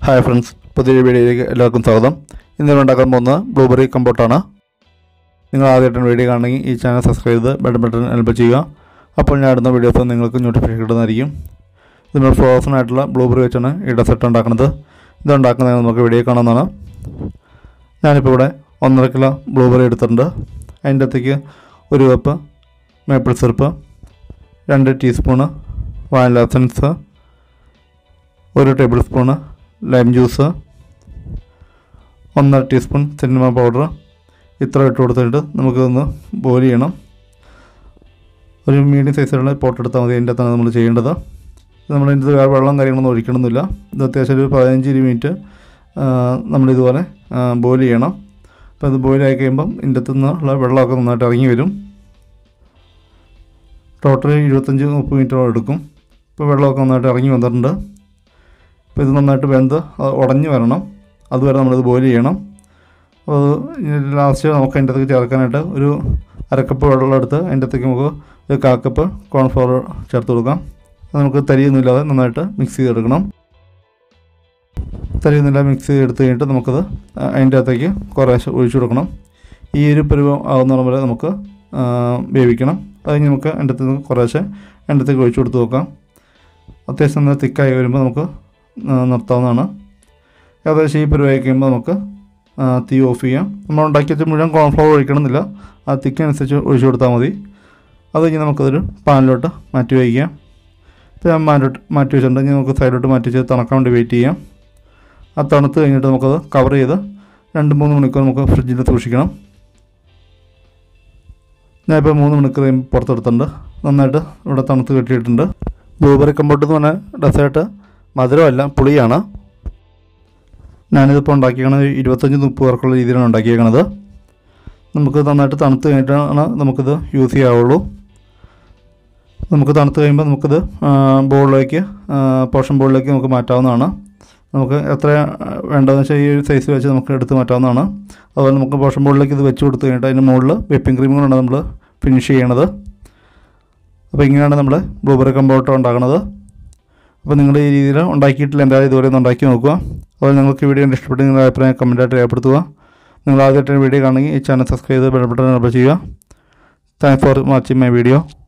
hi friends പുതിയ വീഡിയോയിലേക്ക് എല്ലാവർക്കും സ്വാഗതം ഇന്ന് ഉണ്ടാക്കാൻ പോകുന്നത് ബ്ലൂബെറി കമ്പോട്ടാണ് നിങ്ങൾ ആദ്യമായിട്ടാണ് വീഡിയോ കാണണമെങ്കിൽ ഈ ചാനൽ സബ്സ്ക്രൈബ് ചെയ്ത് ബെൽ ബട്ടൺ എൽപ്പ് ചെയ്യുക അപ്പോൾ ഞാൻ ഇടുന്ന വീഡിയോസ് നിങ്ങൾക്ക് നോട്ടിഫിക്കേഷൻ കിട്ടുന്നതായിരിക്കും ഇത് നമ്മൾ ഫ്രോസൺ ആയിട്ടുള്ള ബ്ലൂബെറി വെച്ചാണ് ഈ ഡെസർട്ട് ഉണ്ടാക്കുന്നത് ഇത് ഉണ്ടാക്കുന്നത് നമുക്ക് വീഡിയോ കാണാവുന്നതാണ് ഞാനിപ്പോൾ ഇവിടെ ഒന്നര കിലോ ബ്ലൂബെറി എടുത്തിട്ടുണ്ട് അതിൻ്റെ അകത്തേക്ക് ഒരു കപ്പ് മേപ്പിൾ സിറപ്പ് രണ്ട് ടീസ്പൂണ് വാനില എസൻസ് ഒരു ടേബിൾ സ്പൂണ് ലൈം ജ്യൂസ് ഒന്നര ടീസ്പൂൺ സിനിമ പൗഡർ ഇത്ര ഇട്ട് കൊടുത്തിട്ട് നമുക്കൊന്ന് ബോയിൽ ചെയ്യണം ഒരു മീഡിയം സൈസിലുള്ള പോട്ട് എടുത്താൽ മതി അതിൻ്റെ അകത്താണ് നമ്മൾ ചെയ്യേണ്ടത് നമ്മൾ ഇതിൻ്റെ വേറെ വെള്ളം കാര്യങ്ങളൊന്നും ഒഴിക്കണമെന്നില്ല ഇത് അത്യാവശ്യം ഒരു പതിനഞ്ച് ഇരുപത് മിനിറ്റ് നമ്മളിതുപോലെ ബോയിൽ ചെയ്യണം അപ്പോൾ ഇത് ബോയിൽ ആയി കഴിയുമ്പം ഇതിൻ്റെ അകത്തു നിന്നുള്ള വെള്ളമൊക്കെ നന്നായിട്ട് ഇറങ്ങി വരും ടോട്ടൽ ഇരുപത്തഞ്ച് മുപ്പത് മിനിറ്റോളം എടുക്കും ഇപ്പോൾ വെള്ളമൊക്കെ നന്നായിട്ട് ഇറങ്ങി വന്നിട്ടുണ്ട് അപ്പോൾ ഇത് നന്നായിട്ട് വെന്ത് അത് ഉടഞ്ഞ് വരണം അതുവരെ നമ്മളിത് ബോയിൽ ചെയ്യണം അപ്പോൾ അത് ലാസ്റ്റ് നമുക്ക് അതിൻ്റെ അകത്തേക്ക് ചേർക്കാനായിട്ട് ഒരു അരക്കപ്പ് വെള്ളം എടുത്ത് അതിൻ്റെ അകത്തേക്ക് നമുക്ക് ഒരു കാക്കപ്പ് കോൺഫ്ലവർ ചേർത്ത് കൊടുക്കാം അത് നമുക്ക് തരിയൊന്നുമില്ലാതെ നന്നായിട്ട് മിക്സ് ചെയ്തെടുക്കണം തരിയൊന്നുമില്ലാതെ മിക്സ് ചെയ്തെടുത്ത് കഴിഞ്ഞിട്ട് നമുക്കത് അതിൻ്റെ അകത്തേക്ക് കുറേശ്ശെ ഒഴിച്ചു കൊടുക്കണം ഈ ഒരു പരുവം ആവുന്ന വരെ നമുക്ക് വേവിക്കണം അത് കഴിഞ്ഞ് നമുക്ക് അതിൻ്റെ അകത്ത് കുറേശ്ശെ അതിൻ്റെ അകത്തേക്ക് ഒഴിച്ചു കൊടുത്ത് നോക്കാം അത്യാവശ്യം നല്ല തിക്കായി വരുമ്പോൾ നമുക്ക് നിർത്താവുന്നതാണ് ഏകദേശം ഈ പരിവായി കഴിയുമ്പോൾ നമുക്ക് തീ ഓഫ് ചെയ്യാം നമ്മൾ ഉണ്ടാക്കി വെച്ച മുഴുവൻ കോൺഫ്ലവർ ഒഴിക്കണമെന്നില്ല ആ തിക്കനുസരിച്ച് ഒഴിച്ചു കൊടുത്താൽ മതി അത് കഴിഞ്ഞ് നമുക്കതൊരു പാനിലോട്ട് മാറ്റി വയ്ക്കാം ഇപ്പോൾ ഞാൻ മാറ്റി മാറ്റി വെച്ചിട്ടുണ്ടെങ്കിൽ നമുക്ക് സൈഡിലോട്ട് മാറ്റി വെച്ച് തണക്കാൻ വേണ്ടി വെയിറ്റ് ചെയ്യാം ആ തണുത്ത് കഴിഞ്ഞിട്ട് നമുക്കത് കവർ ചെയ്ത് രണ്ട് മൂന്ന് മണിക്കൂർ നമുക്ക് ഫ്രിഡ്ജിൽ സൂക്ഷിക്കണം ഞാനിപ്പോൾ മൂന്ന് മണിക്കൂർ കഴിയുമ്പോൾ പുറത്തെടുത്തിട്ടുണ്ട് നന്നായിട്ട് ഇവിടെ തണുത്ത് കെട്ടിയിട്ടുണ്ട് ബ്ലൂബെറി കമ്പോട്ട് എന്ന് പറഞ്ഞാൽ ഡെസേർട്ട് മധുരമല്ല പുളിയാണ് ഞാനിതിപ്പോൾ ഉണ്ടാക്കിയേക്കണത് ഇരുപത്തഞ്ച് മുപ്പത് പേർക്കുള്ള രീതിയിലാണ് ഉണ്ടാക്കിയേക്കണത് നമുക്ക് നന്നായിട്ട് തണുത്ത് കഴിഞ്ഞിട്ടാണ് നമുക്കിത് യൂസ് ചെയ്യാവുള്ളൂ നമുക്ക് തണുത്ത് കഴിയുമ്പോൾ നമുക്കിത് ബോളിലേക്ക് പോഷൻ ബോളിലേക്ക് നമുക്ക് മാറ്റാവുന്നതാണ് നമുക്ക് എത്ര വേണ്ടതെന്ന് വെച്ചാൽ ഈ ഒരു സൈസ് വെച്ച് നമുക്ക് എടുത്ത് മാറ്റാവുന്നതാണ് അതുപോലെ നമുക്ക് പോഷൻ ബോളിലേക്ക് ഇത് വെച്ച് കൊടുത്ത് കഴിഞ്ഞിട്ട് അതിൻ്റെ മുകളിൽ വെപ്പിംഗ് ക്രീം കൊണ്ടാണ് നമ്മൾ ഫിനിഷ് ചെയ്യണത് അപ്പോൾ ഇങ്ങനെയാണ് നമ്മൾ ബ്ലൂബെറി കമ്പോട്ട് ഉണ്ടാക്കുന്നത് അപ്പോൾ നിങ്ങൾ ഈ രീതിയിൽ ഉണ്ടാക്കിയിട്ടില്ല എന്തായാലും ഇതുവരെ ഒന്ന് ഉണ്ടാക്കി നോക്കുക അതുപോലെ നിങ്ങൾക്ക് വീഡിയോ ഇഷ്ടപ്പെട്ട് നിങ്ങളുടെ അഭിപ്രായം കമൻറ്റായിട്ട് രേഖപ്പെടുത്തുക നിങ്ങൾ ആദ്യമായിട്ട് വീഡിയോ കാണുമെങ്കിൽ ഈ ചാനൽ സബ്സ്ക്രൈബ് ചെയ്ത് ബെൽ ബട്ടൺ എനബിൾ ചെയ്യുക thanks for watching my video